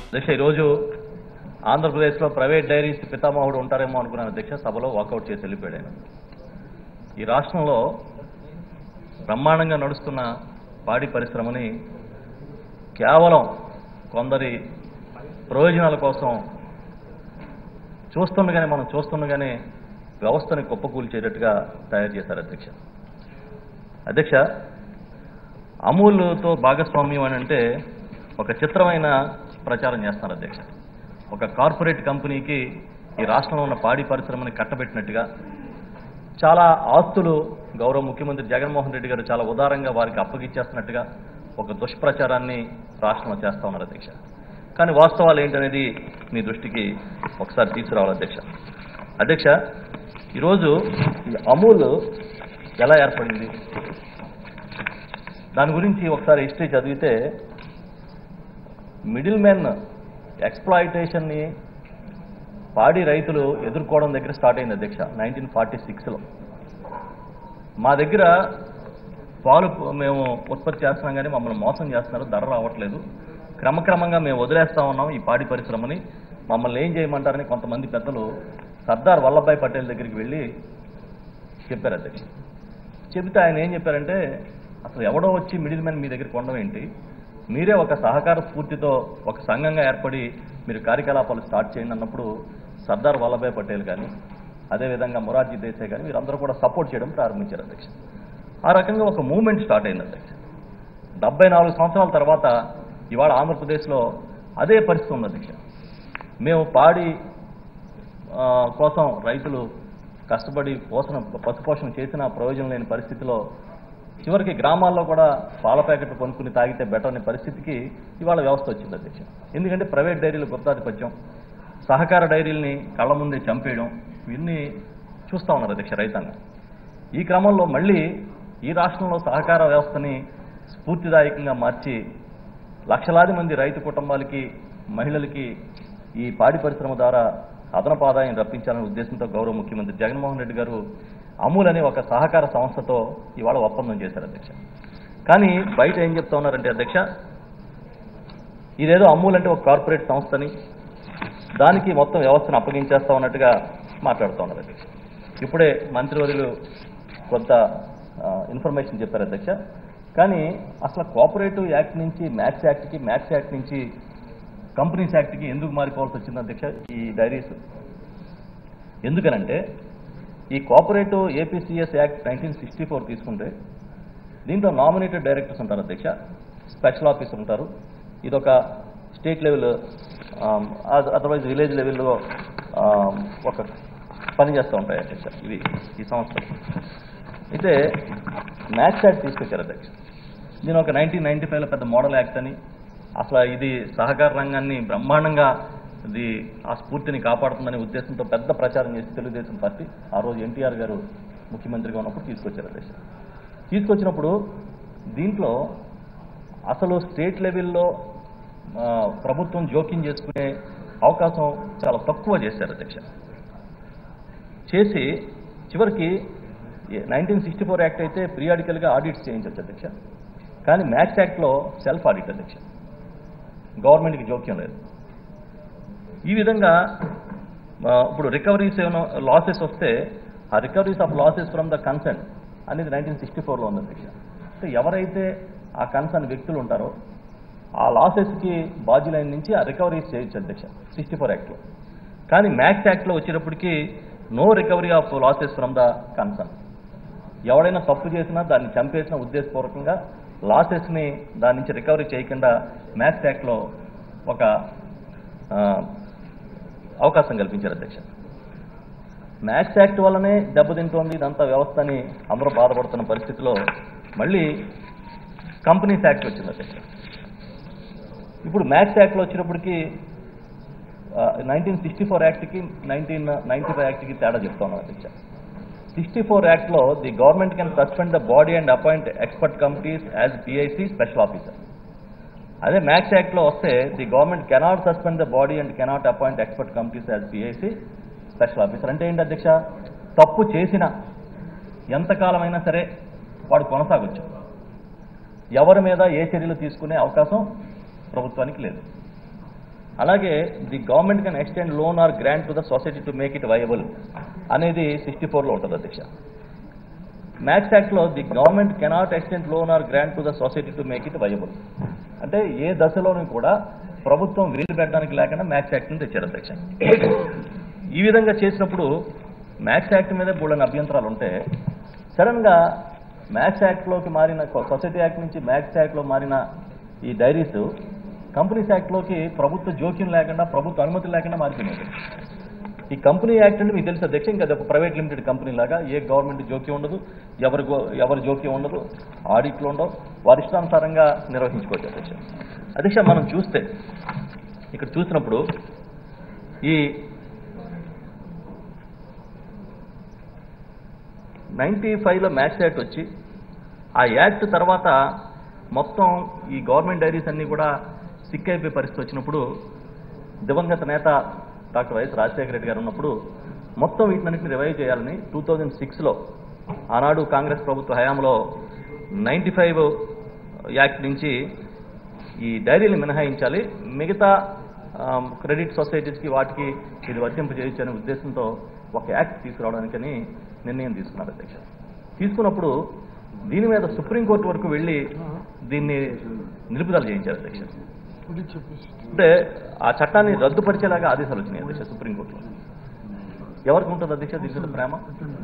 అధ్యక్ష ఈరోజు ఆంధ్రప్రదేశ్లో ప్రైవేట్ డైరీస్ పితామహుడు ఉంటారేమో అనుకున్నాను అధ్యక్ష సభలో వాకౌట్ చేసి వెళ్ళిపోయాడు ఆయన ఈ రాష్ట్రంలో బ్రహ్మాండంగా నడుస్తున్న పాడి పరిశ్రమని కేవలం కొందరి ప్రయోజనాల కోసం చూస్తుండగానే మనం చూస్తుండగానే వ్యవస్థని కుప్పకూల్చేటట్టుగా తయారు చేశారు అధ్యక్ష అధ్యక్ష అమూల్తో భాగస్వామ్యం అని అంటే ఒక చిత్రమైన ప్రచారం చేస్తున్నారు అధ్యక్ష ఒక కార్పొరేట్ కంపెనీకి ఈ రాష్ట్రంలో ఉన్న పాడి పరిశ్రమని కట్టబెట్టినట్టుగా చాలా ఆస్తులు గౌరవ ముఖ్యమంత్రి జగన్మోహన్ రెడ్డి గారు చాలా ఉదారంగా వారికి అప్పగిచ్చేస్తున్నట్టుగా ఒక దుష్ప్రచారాన్ని రాష్ట్రంలో చేస్తా ఉన్నారు అధ్యక్ష కానీ వాస్తవాలు ఏంటనేది మీ దృష్టికి ఒకసారి తీసుకురావాలి అధ్యక్ష అధ్యక్ష ఈరోజు ఈ అమూల్ ఎలా ఏర్పడింది దాని గురించి ఒకసారి హిస్టరీ చదివితే మిడిల్ మెన్ ఎక్స్ప్లాయిటేషన్ని పాడి రైతులు ఎదుర్కోవడం దగ్గర స్టార్ట్ అయింది అధ్యక్ష నైన్టీన్ ఫార్టీ సిక్స్లో మా దగ్గర పాలు మేము ఉత్పత్తి చేస్తున్నాం కానీ మమ్మల్ని మోసం చేస్తున్నారు ధర రావట్లేదు క్రమక్రమంగా మేము వదిలేస్తా ఉన్నాం ఈ పాడి పరిశ్రమని మమ్మల్ని ఏం చేయమంటారని కొంతమంది పెద్దలు సర్దార్ వల్లభాయ్ పటేల్ దగ్గరికి వెళ్ళి చెప్పారు అధ్యక్ష చెబితే ఆయన ఏం చెప్పారంటే అసలు ఎవడో వచ్చి మిడిల్ మ్యాన్ మీ దగ్గర కొనడం ఏంటి మీరే ఒక సహకార స్ఫూర్తితో ఒక సంఘంగా ఏర్పడి మీరు కార్యకలాపాలు స్టార్ట్ చేయండి అన్నప్పుడు సర్దార్ వల్లభాయ్ పటేల్ కానీ అదేవిధంగా మొరార్జీ దేశాయ్ కానీ వీరందరూ కూడా సపోర్ట్ చేయడం ప్రారంభించారు అధ్యక్ష ఆ రకంగా ఒక మూవ్మెంట్ స్టార్ట్ అయింది అధ్యక్ష డెబ్బై నాలుగు సంవత్సరాల తర్వాత ఇవాళ ఆంధ్రప్రదేశ్లో అదే పరిస్థితి ఉంది అధ్యక్ష మేము పాడి ఆ, కోసం రైతులు కష్టపడి పోషణ పశుపోషణ చేసిన ప్రయోజనం లేని పరిస్థితిలో చివరికి గ్రామాల్లో కూడా పాల ప్యాకెట్లు కొనుక్కుని తాగితే బెటర్ అనే పరిస్థితికి ఇవాళ వ్యవస్థ వచ్చింది అధ్యక్ష ఎందుకంటే ప్రైవేట్ డైరీలు గుర్తాధిపత్యం సహకార డైరీల్ని కళ్ళ ముందే చంపేయడం ఇవన్నీ చూస్తూ ఉన్నారు అధ్యక్ష రైతాంగం ఈ క్రమంలో మళ్ళీ ఈ రాష్ట్రంలో సహకార వ్యవస్థని స్ఫూర్తిదాయకంగా మార్చి లక్షలాది మంది రైతు కుటుంబాలకి మహిళలకి ఈ పాడి పరిశ్రమ ద్వారా అదనపు ఆదాయం రప్పించాలనే ఉద్దేశంతో గౌరవ ముఖ్యమంత్రి జగన్మోహన్ రెడ్డి గారు అమూల్ అనే ఒక సహకార సంస్థతో ఇవాళ ఒప్పందం చేశారు అధ్యక్ష కానీ బయట ఏం చెప్తా ఉన్నారంటే అధ్యక్ష ఇదేదో అమూల్ అంటే ఒక కార్పొరేట్ సంస్థని దానికి మొత్తం వ్యవస్థను అప్పగించేస్తా ఉన్నట్టుగా మాట్లాడుతూ ఉన్నారు అధ్యక్ష ఇప్పుడే మంత్రివర్యులు కొంత ఆ, ఇన్ఫర్మేషన్ చెప్పారు అధ్యక్ష కానీ అసలు కోఆపరేటివ్ యాక్ట్ నుంచి మ్యాక్స్ యాక్ట్కి మ్యాక్స్ యాక్ట్ నుంచి కంపెనీస్ యాక్ట్కి ఎందుకు మారిపోవాల్సి వచ్చింది అధ్యక్ష ఈ డైరీస్ ఎందుకనంటే ఈ cooperative APCS act nineteen sixty four తీసుకుంటే దీంట్లో నామినేటెడ్ డైరెక్టర్స్ ఉంటారు అధ్యక్ష స్పెషల్ ఆఫీసర్ ఉంటారు ఇదొక స్టేట్ లెవెల్ అదర్వైజ్ విలేజ్ లెవెల్లో ఒక పని చేస్తూ ఉంటాయి అధ్యక్ష ఇవి ఈ సంస్థలు అయితే మ్యాక్స్ యాక్ట్ తీసుకొచ్చారు అధ్యక్ష దీని ఒక నైన్టీన్ నైన్టీ ఫైవ్లో పెద్ద మోడల్ యాక్ట్ అని అసలు ఇది సహకార రంగాన్ని బ్రహ్మాండంగా ఇది ఆ స్ఫూర్తిని కాపాడుతుందనే ఉద్దేశంతో పెద్ద ప్రచారం చేసి తెలుగుదేశం పార్టీ ఆ రోజు ఎన్టీఆర్ గారు ముఖ్యమంత్రిగా ఉన్నప్పుడు తీసుకొచ్చారు అధ్యక్ష తీసుకొచ్చినప్పుడు దీంట్లో అసలు స్టేట్ లెవెల్లో ఆ, ప్రభుత్వం జోక్యం చేసుకునే అవకాశం చాలా తక్కువ చేశారు అధ్యక్ష చేసి చివరికి నైన్టీన్ సిక్స్టీ ఫోర్ యాక్ట్ అయితే పీరియాడికల్గా ఆడిట్స్ చేయించవచ్చు అధ్యక్ష కానీ మ్యాక్స్ యాక్ట్లో సెల్ఫ్ ఆడిట్ అధ్యక్ష గవర్నమెంట్కి జోక్యం లేదు ఈ విధంగా ఆ, ఇప్పుడు రికవరీస్ ఏమైనా లాసెస్ వస్తే ఆ recoveries of losses from the concern అనేది నైన్టీన్ సిక్స్టీ ఫోర్లో ఉంది అధ్యక్ష అంటే ఎవరైతే ఆ కన్సర్న్ వ్యక్తులు ఉంటారో ఆ లాసెస్కి బాధ్యులైన నుంచి ఆ రికవరీస్ చేయొచ్చు అధ్యక్ష సిక్స్టీ ఫోర్ యాక్ట్లో కానీ మ్యాక్స్ యాక్ట్లో వచ్చేటప్పటికి no recovery of losses from the concern ఎవడైనా తప్పు చేసినా దాన్ని చంపేసిన ఉద్దేశపూర్వకంగా లాసెస్ని దాని నుంచి రికవరీ చేయకుండా మ్యాక్స్ యాక్ట్లో ఒక ఆ, అవకాశం కల్పించారు అధ్యక్ష మ్యాక్స్ యాక్ట్ వల్లనే దెబ్బతింటోంది ఇదంతా వ్యవస్థని అందరూ బాధపడుతున్న పరిస్థితిలో మళ్ళీ కంపెనీస్ యాక్ట్ వచ్చింది అధ్యక్ష ఇప్పుడు మ్యాక్స్ యాక్ట్లో వచ్చినప్పటికీ నైన్టీన్ సిక్స్టీ ఫోర్ యాక్ట్కి నైన్టీన్ నైన్టీ ఫైవ్ యాక్ట్కి తేడా చెప్తా ఉన్నాను అధ్యక్ష సిక్స్టీ ఫోర్ యాక్ట్లో the government can suspend the body and appoint expert committees as PIC special officer అదే మ్యాక్స్ యాక్ట్లో వస్తే the government cannot suspend the body and cannot appoint expert committees as PIC special officer అంటే ఏంటి అధ్యక్ష తప్పు చేసిన ఎంతకాలమైనా సరే వాడు కొనసాగొచ్చు ఎవరి మీద ఏ చర్యలు తీసుకునే అవకాశం ప్రభుత్వానికి లేదు అలాగే the government can extend loan or grant to the society to make it viable అనేది సిక్స్టీ ఫోర్లో ఉంటుంది అధ్యక్ష మ్యాక్స్ యాక్ట్లో the government cannot extend loan or grant to the society to make it viable అంటే ఏ దశలోనూ కూడా ప్రభుత్వం వీలు పెట్టడానికి లేకుండా మ్యాక్స్ యాక్ట్ని తెచ్చారు అధ్యక్ష ఈ విధంగా చేసినప్పుడు మ్యాక్స్ యాక్ట్ మీద బోళ్ళని అభ్యంతరాలు ఉంటే సడన్గా మ్యాక్స్ యాక్ట్లోకి మారిన సొసైటీ యాక్ట్ నుంచి మ్యాక్స్ యాక్ట్లో మారిన ఈ డైరీస్ కంపెనీస్ యాక్ట్లోకి ప్రభుత్వ జోక్యం లేకుండా ప్రభుత్వ అనుమతి లేకుండా మారిపోయినాయి ఈ కంపెనీ యాక్ట్ అంటే మీకు తెలుసు అధ్యక్ష ఇంకా అది ఒక ప్రైవేట్ లిమిటెడ్ కంపెనీ లాగా ఏ గవర్నమెంట్ జోక్యం ఉండదు ఎవరి గో- ఎవరి జోక్యం ఉండదు ఆడిట్లు ఉండవు వారి ఇష్టానుసారంగా నిర్వహించుకోవచ్చు అధ్యక్ష అధ్యక్ష మనం చూస్తే ఇక్కడ చూసినప్పుడు ఈ నైంటీ ఫైవ్లో మ్యాక్స్ యాక్ట్ వచ్చి ఆ యాక్ట్ తర్వాత మొత్తం ఈ గవర్నమెంట్ డైరీస్ అన్నీ కూడా సిక్ అయిపోయే పరిస్థితి వచ్చినప్పుడు దివంగత నేత డాక్టర్ వైఎస్ రాజశేఖర రెడ్డి గారు ఉన్నప్పుడు మొత్తం వీటినన్నింటిని రివైవ్ చేయాలని టూ థౌజండ్ సిక్స్లో ఆనాడు కాంగ్రెస్ ప్రభుత్వ హయాంలో నైంటీ ఫైవ్ యాక్ట్ నుంచి ఈ డైరీలు మినహాయించాలి మిగతా ఆమ్, క్రెడిట్ సొసైటీస్కి వాటికి ఇది వర్తింపజేయచ్చు అనే ఉద్దేశంతో ఒక యాక్ట్ తీసుకురావడానికని నిర్ణయం తీసుకున్నారు అధ్యక్ష తీసుకున్నప్పుడు దీని మీద సుప్రీంకోర్టు వరకు వెళ్ళి దీన్ని నిలుపుదల చేయించారు అధ్యక్ష అంటే ఆ చట్టాన్ని రద్దుపరిచేలాగా ఆదేశాలు వచ్చినాయి అధ్యక్ష సుప్రీంకోర్టులో ఎవరికి ఉంటుంది అధ్యక్ష దీని మీద ప్రేమ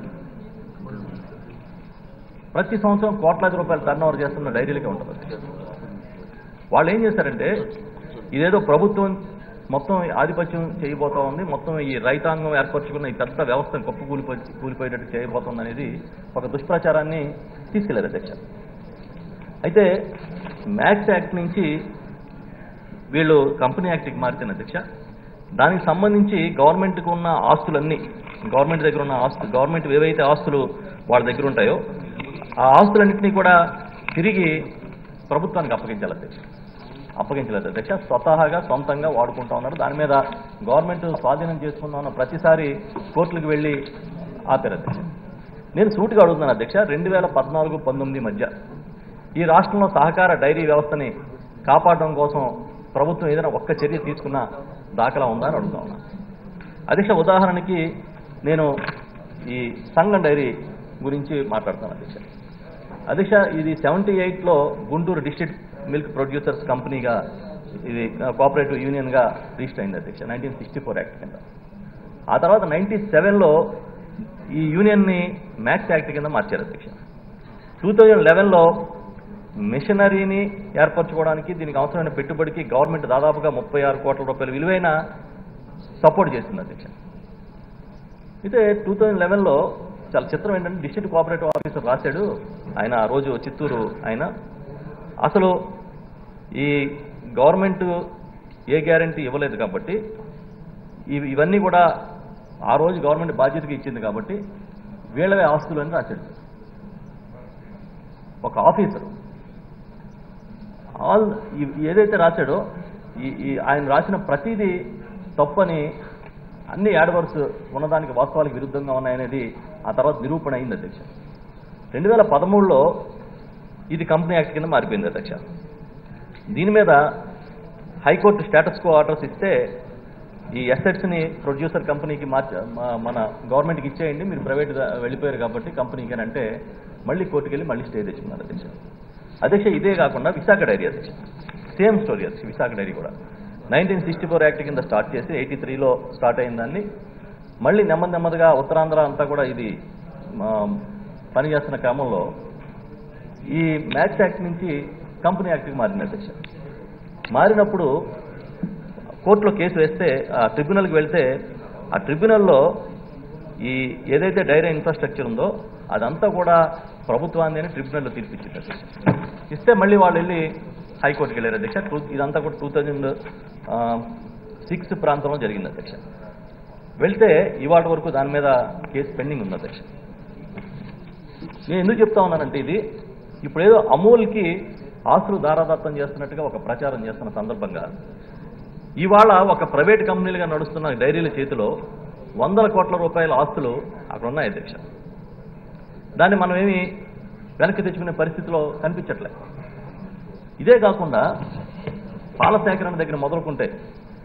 ప్రతి సంవత్సరం కోట్లాది రూపాయలు టర్న్ ఓవర్ చేస్తున్న డైరీలకే ఉంటుంది అధ్యక్ష వాళ్ళు ఏం చేశారంటే ఇదేదో ప్రభుత్వం మొత్తం ఆధిపత్యం చేయబోతా ఉంది మొత్తం ఈ రైతాంగం ఏర్పరచుకున్న ఈ పెద్ద వ్యవస్థను గొప్ప కూలిపోయి కూలిపోయేటట్టు చేయబోతోంది అనేది ఒక దుష్ప్రచారాన్ని తీసుకెళ్లారు అధ్యక్ష అయితే మ్యాక్స్ యాక్ట్ నుంచి వీళ్ళు కంపెనీ యాక్ట్కి మారితే అధ్యక్ష దానికి సంబంధించి గవర్నమెంట్కి ఉన్న ఆస్తులన్నీ గవర్నమెంట్ దగ్గర ఉన్న ఆస్తు గవర్నమెంట్ ఏవైతే ఆస్తులు వాళ్ళ దగ్గర ఉంటాయో ఆ ఆస్తులన్నింటినీ కూడా తిరిగి ప్రభుత్వానికి అప్పగించాలి అధ్యక్ష అప్పగించలేదు అధ్యక్ష స్వతహాగా సొంతంగా వాడుకుంటా ఉన్నారు దాని మీద గవర్నమెంట్ స్వాధీనం చేసుకుందాం అన్న ప్రతిసారి కోర్టులకు వెళ్ళి ఆపారు అధ్యక్ష నేను సూటిగా అడుగుతున్నాను అధ్యక్ష రెండు వేల పద్నాలుగు పంతొమ్మిది మధ్య ఈ రాష్ట్రంలో సహకార డైరీ వ్యవస్థని కాపాడడం కోసం ప్రభుత్వం ఏదైనా ఒక్క చర్య తీసుకున్న దాఖలా ఉందా అని అడుగుతా ఉన్నా అధ్యక్ష ఉదాహరణకి నేను ఈ సంఘం డైరీ గురించి మాట్లాడతాను అధ్యక్ష అధ్యక్ష ఇది సెవెంటీ ఎయిట్లో గుంటూరు డిస్ట్రిక్ట్ మిల్క్ ప్రొడ్యూసర్స్ కంపెనీగా ఇది కోఆపరేటివ్ యూనియన్గా రిజిస్టర్ అయింది అధ్యక్ష నైన్టీన్ సిక్స్టీ ఫోర్ యాక్ట్ కింద ఆ తర్వాత నైన్టీ సెవెన్లో ఈ యూనియన్ని మ్యాక్స్ యాక్ట్ కింద మార్చారు అధ్యక్ష టూ థౌజండ్ లెవెన్లో మిషనరీని ఏర్పరచుకోవడానికి దీనికి అవసరమైన పెట్టుబడికి గవర్నమెంట్ దాదాపుగా ముప్పై ఆరు కోట్ల రూపాయల విలువైన సపోర్ట్ చేస్తుంది అధ్యక్ష అయితే టూ థౌజండ్ లెవెన్లో చాలా చిత్రం ఏంటంటే డిస్ట్రిక్ట్ కోఆపరేటివ్ ఆఫీసర్ రాశాడు ఆయన ఆ రోజు చిత్తూరు ఆయన అసలు ఈ గవర్నమెంట్ ఏ గ్యారంటీ ఇవ్వలేదు కాబట్టి ఇవి ఇవన్నీ కూడా ఆ రోజు గవర్నమెంట్ బాధ్యతగా ఇచ్చింది కాబట్టి వీళ్ళవే ఆస్తులు అని రాశాడు ఒక ఆఫీసరు ఆల్ ఈ- ఏదైతే రాశాడో ఈ ఈ ఆయన రాసిన ప్రతిదీ తప్పని అన్ని యాడ్వర్స్ ఉన్నదానికి వాస్తవాలకు విరుద్ధంగా ఉన్నాయనేది ఆ తర్వాత నిరూపణ అయింది అధ్యక్ష రెండు వేల పదమూడులో ఇది కంపెనీ యాక్ట్ కింద మారిపోయింది అధ్యక్ష దీని మీద హైకోర్టు స్టేటస్ కో ఆర్డర్స్ ఇస్తే ఈ అసెట్స్ని ప్రొడ్యూసర్ కంపెనీకి మార్చ మ- మన గవర్నమెంట్కి ఇచ్చేయండి మీరు ప్రైవేట్గా వెళ్ళిపోయారు కాబట్టి కంపెనీకి అని అంటే మళ్ళీ కోర్టుకు వెళ్ళి మళ్ళీ స్టే తెచ్చుకున్నారు అధ్యక్ష అధ్యక్ష ఇదే కాకుండా విశాఖ డైరీ అధ్యక్ష సేమ్ స్టోరీ అధ్యక్ష విశాఖ డైరీ కూడా నైన్టీన్ సిక్స్టీ ఫోర్ యాక్ట్ కింద స్టార్ట్ చేసి ఎయిటీ త్రీలో స్టార్ట్ అయిన దాన్ని మళ్ళీ నెమ్మది నెమ్మదిగా ఉత్తరాంధ్ర అంతా కూడా ఇది ఆ, పనిచేస్తున్న క్రమంలో ఈ మ్యాక్స్ యాక్ట్ నుంచి కంపెనీ యాక్ట్కి మారింది అధ్యక్ష మారినప్పుడు కోర్టులో కేసు వేస్తే ఆ ట్రిబ్యునల్కి వెళ్తే ఆ ట్రిబ్యునల్లో ఈ ఏదైతే డైరీ ఇన్ఫ్రాస్ట్రక్చర్ ఉందో అదంతా కూడా ప్రభుత్వాన్ని అని ట్రిబ్యునల్లో తీర్పిచ్చింది అధ్యక్ష ఇస్తే మళ్ళీ వాళ్ళు వెళ్ళి హైకోర్టుకి వెళ్ళారు అధ్యక్ష టూ- ఇదంతా కూడా టూ థౌజండ్ సిక్స్ ప్రాంతంలో జరిగింది అధ్యక్ష వెళ్తే ఇవాటి వరకు దాని మీద కేసు పెండింగ్ ఉంది అధ్యక్ష నేను ఎందుకు చెప్తా ఉన్నానంటే ఇది ఇప్పుడు ఏదో అమూల్కి ఆస్తులు దారాదత్తం చేస్తున్నట్టుగా ఒక ప్రచారం చేస్తున్న సందర్భంగా ఇవాళ ఒక ప్రైవేట్ కంపెనీలుగా నడుస్తున్న డైరీల చేతిలో వందల కోట్ల రూపాయల ఆస్తులు అక్కడ ఉన్నాయి అధ్యక్ష దాన్ని మనం ఏమి వెనక్కి తెచ్చుకునే పరిస్థితిలో కనిపించట్లే ఇదే కాకుండా పాల సేకరణ దగ్గర మొదలుకుంటే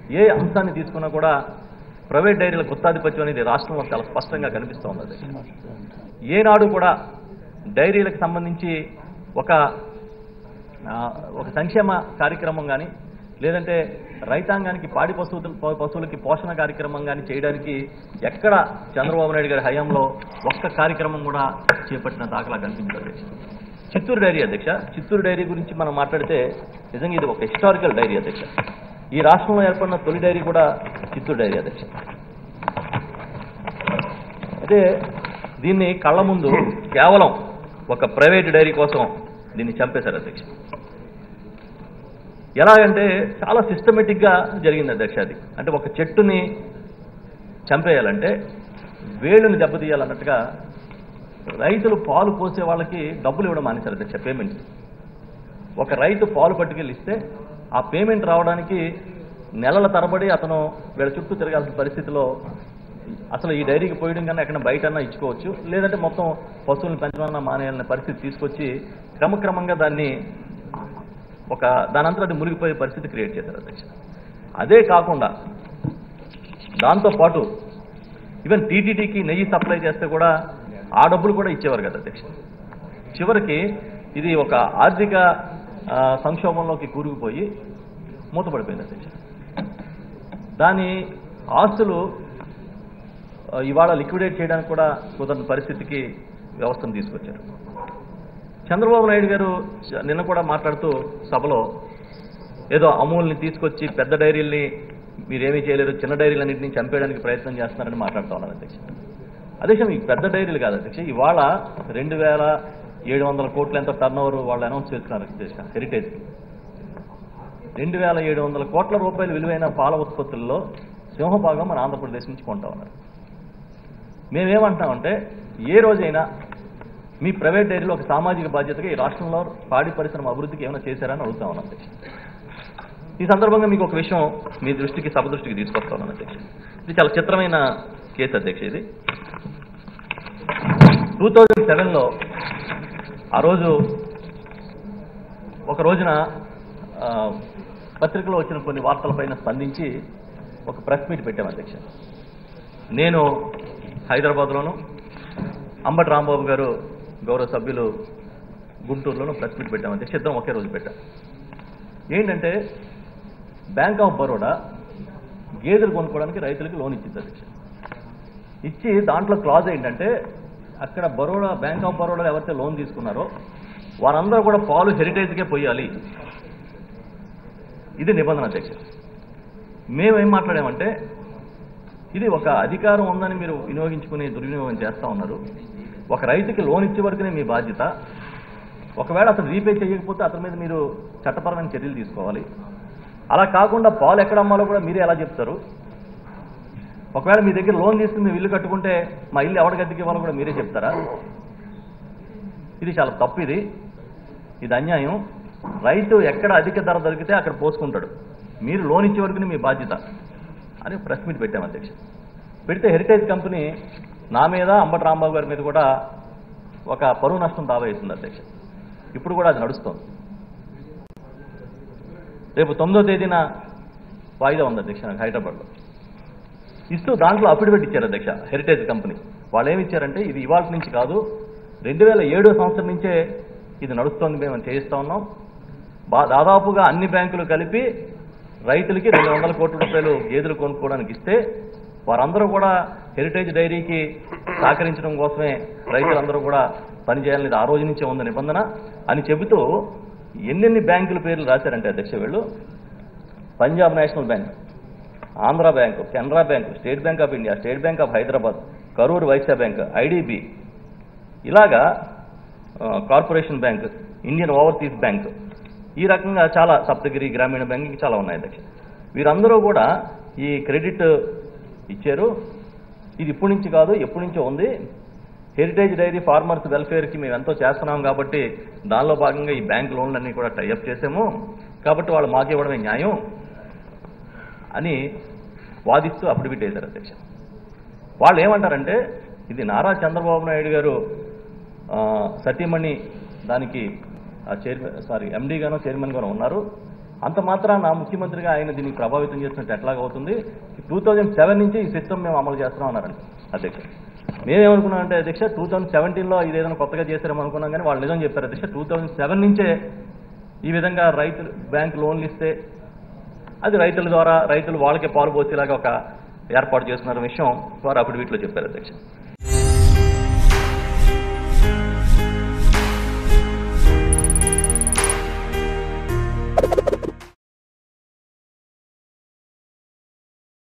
ఏ అంశాన్ని తీసుకున్నా కూడా ప్రైవేట్ డైరీల గుత్తాధిపత్యం అనేది రాష్ట్రంలో చాలా స్పష్టంగా కనిపిస్తూ ఉంది అధ్యక్ష ఏనాడు కూడా డైరీలకు సంబంధించి ఒక ఆ, ఒక సంక్షేమ కార్యక్రమం కానీ లేదంటే రైతాంగానికి పాడి పశువులు పశువులకి పోషణ కార్యక్రమం కానీ చేయడానికి ఎక్కడ చంద్రబాబు నాయుడు గారి హయాంలో ఒక్క కార్యక్రమం కూడా చేపట్టిన దాఖలా కనిపించదు చిత్తూరు డైరీ అధ్యక్ష చిత్తూరు డైరీ గురించి మనం మాట్లాడితే నిజంగా ఇది ఒక హిస్టారికల్ డైరీ అధ్యక్ష ఈ రాష్ట్రంలో ఏర్పడిన తొలి డైరీ కూడా చిత్తూరు డైరీ అధ్యక్ష అయితే దీన్ని కళ్ళ ముందు కేవలం ఒక ప్రైవేట్ డైరీ కోసం దీన్ని చంపేశారు అధ్యక్ష ఎలాగంటే చాలా సిస్టమేటిక్గా జరిగింది అధ్యక్ష అది అంటే ఒక చెట్టుని చంపేయాలంటే వేళ్ళని దెబ్బతీయాలన్నట్టుగా రైతులు పాలు పోసే వాళ్ళకి డబ్బులు ఇవ్వడం మానేశారు అధ్యక్ష పేమెంట్ ఒక రైతు పాలు పట్టుకెళ్ళి ఇస్తే ఆ పేమెంట్ రావడానికి నెలల తరబడి అతను వీళ్ళ చుట్టూ తిరగాల్సిన పరిస్థితిలో అసలు ఈ డైరీకి పోయడం కన్నా ఎక్కడ బయటన్నా ఇచ్చుకోవచ్చు లేదంటే మొత్తం పశువులను పెంచమన్నా మానేయాలనే పరిస్థితి తీసుకొచ్చి క్రమక్రమంగా దాన్ని ఒక దానంతా అది మునిగిపోయే పరిస్థితి క్రియేట్ చేశారు అధ్యక్ష అదే కాకుండా దాంతో పాటు ఈవెన్ టీటీడీకి నెయ్యి సప్లై చేస్తే కూడా ఆ డబ్బులు కూడా ఇచ్చేవారు కదా అధ్యక్ష చివరికి ఇది ఒక ఆర్థిక ఆ, సంక్షోభంలోకి కూరుకుపోయి మూతపడిపోయింది అధ్యక్ష దాని ఆస్తులు ఆ, ఇవాళ లిక్విడేట్ చేయడానికి కూడా కుదరని పరిస్థితికి వ్యవస్థను తీసుకొచ్చారు చంద్రబాబు నాయుడు గారు చ- నిన్న కూడా మాట్లాడుతూ సభలో ఏదో అమూల్ని తీసుకొచ్చి పెద్ద డైరీల్ని మీరేమీ చేయలేరు చిన్న డైరీలన్నింటినీ చంపేయడానికి ప్రయత్నం చేస్తున్నారని మాట్లాడుతూ ఉన్నారు అధ్యక్ష అధ్యక్ష మీకు పెద్ద డైరీలు కాదు అధ్యక్ష ఇవాళ రెండు వేల ఏడు వందల కోట్ల ఎంత టర్న్ ఓవర్ వాళ్ళు అనౌన్స్ చేస్తున్నారు అధ్యక్ష హెరిటేజ్కి రెండు వేల ఏడు వందల కోట్ల రూపాయలు విలువైన పాల ఉత్పత్తుల్లో సింహభాగం మన ఆంధ్రప్రదేశ్ నుంచి కొంటా ఉన్నారు మేమేమంటామంటే ఏ రోజైనా మీ ప్రైవేట్ డైరీలో ఒక సామాజిక బాధ్యతగా ఈ రాష్ట్రంలో పాడి పరిశ్రమ అభివృద్ధికి ఏమైనా చేశారని అడుగుతా ఉన్నాం అధ్యక్ష ఈ సందర్భంగా మీకు ఒక విషయం మీ దృష్టికి సభ దృష్టికి తీసుకొస్తా ఉన్నాను అధ్యక్ష ఇది చాలా చిత్రమైన కేసు అధ్యక్ష ఇది టూ థౌజండ్ సెవెన్లో ఆ రోజు ఒక రోజున ఆ, పత్రికలో వచ్చిన కొన్ని వార్తలపైన స్పందించి ఒక ప్రెస్ మీట్ పెట్టాం అధ్యక్ష నేను హైదరాబాద్లోను అంబటి రాంబాబు గారు గౌరవ సభ్యులు గుంటూరులోను ప్రెస్ మీట్ పెట్టాం అధ్యక్ష ఇద్దరం ఒకే రోజు పెట్టాం ఏంటంటే బ్యాంక్ ఆఫ్ బరోడా గేదెలు కొనుక్కోవడానికి రైతులకి లోన్ ఇచ్చింది అధ్యక్ష ఇచ్చి దాంట్లో క్లాజ్ ఏంటంటే అక్కడ బరోడా బ్యాంక్ ఆఫ్ బరోడా ఎవరైతే లోన్ తీసుకున్నారో వారందరూ కూడా పాలు హెరిటేజ్కే పోయాలి ఇది నిబంధన అధ్యక్ష మేమేం మాట్లాడామంటే ఇది ఒక అధికారం ఉందని మీరు వినియోగించుకుని దుర్వినియోగం చేస్తూ ఉన్నారు ఒక రైతుకి లోన్ ఇచ్చే వరకునే మీ బాధ్యత ఒకవేళ అతను రీపే చేయకపోతే అతని మీద మీరు చట్టపరమైన చర్యలు తీసుకోవాలి అలా కాకుండా పాలు ఎక్కడ అమ్మాలో కూడా మీరే ఎలా చెప్తారు ఒకవేళ మీ దగ్గర లోన్ తీసుకుని మేము ఇల్లు కట్టుకుంటే మా ఇల్లు ఎవరికి అద్దెకి ఇవ్వాలో కూడా మీరే చెప్తారా ఇది చాలా తప్పు ఇది ఇది అన్యాయం రైతు ఎక్కడ అధిక ధర దొరికితే అక్కడ పోసుకుంటాడు మీరు లోన్ ఇచ్చే వరకు మీ బాధ్యత అని ప్రెస్ మీట్ పెట్టాం అధ్యక్ష పెడితే హెరిటేజ్ కంపెనీ నా మీద అంబటి రాంబాబు గారి మీద కూడా ఒక పరువు నష్టం దావా వేసింది అధ్యక్ష ఇప్పుడు కూడా అది నడుస్తోంది రేపు తొమ్మిదో తేదీన వాయిదా ఉంది అధ్యక్ష నాకు హైదరాబాద్లో ఇస్తూ దాంట్లో అఫిడవిట్ ఇచ్చారు అధ్యక్ష హెరిటేజ్ కంపెనీ వాళ్ళు ఏమి ఇచ్చారంటే ఇది ఇవాళ నుంచి కాదు రెండు వేల ఏడో సంవత్సరం నుంచే ఇది నడుస్తోంది మేము చేయిస్తా ఉన్నాం బా దాదాపుగా అన్ని బ్యాంకులు కలిపి రైతులకి రెండు వందల కోట్ల రూపాయలు గేదెలు కొనుక్కోవడానికి ఇస్తే వారందరూ కూడా హెరిటేజ్ డైరీకి సహకరించడం కోసమే రైతులందరూ కూడా పనిచేయాలని ఇది ఆ రోజు నుంచే ఉంది నిబంధన అని చెబుతూ ఎన్నెన్ని బ్యాంకుల పేర్లు రాశారంటే అధ్యక్ష వీళ్ళు Punjab national bank Andhra bank Canara bank state bank of India state bank of Hyderabad Karur Vysya bank IDB ఇలాగా ఆ, corporation bank Indian overseas bank ఈ రకంగా చాలా సప్తగిరి గ్రామీణ బ్యాంక్ ఇంకా చాలా ఉన్నాయి అధ్యక్ష వీరందరూ కూడా ఈ క్రెడిట్ ఇచ్చారు ఇది ఇప్పటి నుంచి కాదు ఎప్పటి నుంచో ఉంది హెరిటేజ్ డైరీ ఫార్మర్స్ వెల్ఫేర్కి మేము ఎంతో చేస్తున్నాం కాబట్టి దానిలో భాగంగా ఈ బ్యాంక్ లోన్లన్నీ కూడా టైఅప్ చేసాము కాబట్టి వాళ్ళు మాకు ఇవ్వడమే న్యాయం అని వాదిస్తూ అఫిడవిట్ వేశారు అధ్యక్ష వాళ్ళు ఏమంటారంటే ఇది నారా చంద్రబాబు నాయుడు గారు ఆ, సతీమణి దానికి చైర్మన్ సారీ ఎండీగానో చైర్మన్గానో ఉన్నారు అంత మాత్రాన ముఖ్యమంత్రిగా ఆయన దీన్ని ప్రభావితం చేసినట్టు ఎట్లాగవుతుంది టూ థౌజండ్ సెవెన్ నుంచి ఈ సిస్టమ్ మేము అమలు చేస్తున్నాం అన్నారండి అధ్యక్ష మేమేమనుకున్నాం అంటే అధ్యక్ష టూ థౌజండ్ సెవెంటీన్లో ఇది ఏదైనా కొత్తగా చేశారేమో అనుకున్నాం కానీ వాళ్ళు నిజం చెప్పారు అధ్యక్ష టూ థౌజండ్ సెవెన్ నుంచే ఈ విధంగా రైతులు బ్యాంక్ లోన్లు ఇస్తే అది రైతుల ద్వారా రైతులు వాళ్ళకే పాలు పోసేలాగా ఒక ఏర్పాటు చేస్తున్న విషయం వారు అఫిడవిట్లో చెప్పారు అధ్యక్ష